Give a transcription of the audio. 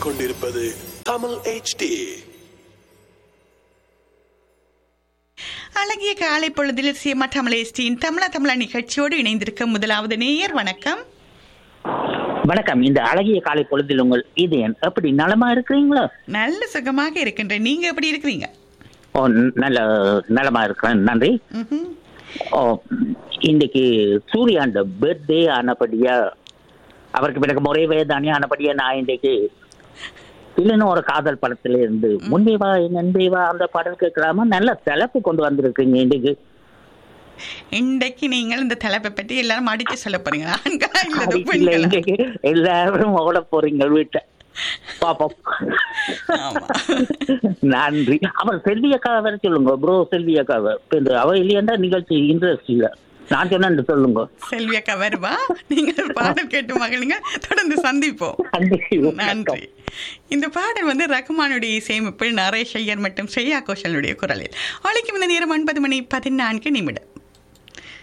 கேட்டுக்கொண்டிருப்பது தமிழ் HD அழகிய காலை பொழுதில் சீமா தமிழேஸ்டியின் தமிழ தமிழ நிகழ்ச்சியோடு இணைந்திருக்க முதலாவது நேயர் வணக்கம் வணக்கம் இந்த அழகிய காலை பொழுதில் உங்கள் இது என் எப்படி நலமா இருக்கிறீங்களா நல்ல சுகமாக இருக்கின்றேன் நீங்க எப்படி இருக்கிறீங்க ஓ ந- நல்ல நலமா இருக்கிறேன் நன்றி ம்ஹும். ஓ இன்னைக்கு சூர்யாண்ட பர்த்டே ஆனபடியா அவருக்கு பிறகு முறை வயதானே ஆனபடியா நான் இன்னைக்கு இல்லைன்னு ஒரு காதல் படத்துல இருந்து முன்பே வா என் அன்பே வா அந்த பாடல் கேட்கலாமா நல்ல தலைப்பு கொண்டு வந்திருக்கீங்க இன்னைக்கு இன்றைக்கு நீங்கள் இந்த தலைப்பை பற்றி எல்லாரும் அடிச்சு சொல்ல போறீங்க ஆண்களா இல்லது இல்ல, பெண்களா இன்னைக்கு எல்லாரும் ஓட போறீங்க வீட்டை பாப்போம் ஆமா. நன்றி அவர் செல்வி அக்காவை வேற சொல்லுங்க ப்ரோ செல்வி அக்காவை இப்ப இந்த அவ இல்லையண்டா நிகழ்ச்சி இன்ட்ரெஸ்ட் இல்ல நான் சொன்னேன் சொல்லுங்க செல்வி அக்கா வருவா நீங்கள் பாடல் கேட்டு மகளுங்க தொடர்ந்து சந்திப்போம் நன்றி நன்றி இந்த பாடல் வந்து ரகுமானுடைய இசையமைப்பில் நரேஷ் ஐயர் மற்றும் ஸ்ரேயா கோஷலுடைய குரலில் ஒழிக்கும் இந்த நேரம் ஒன்பது மணி பதினான்கு நிமிடம்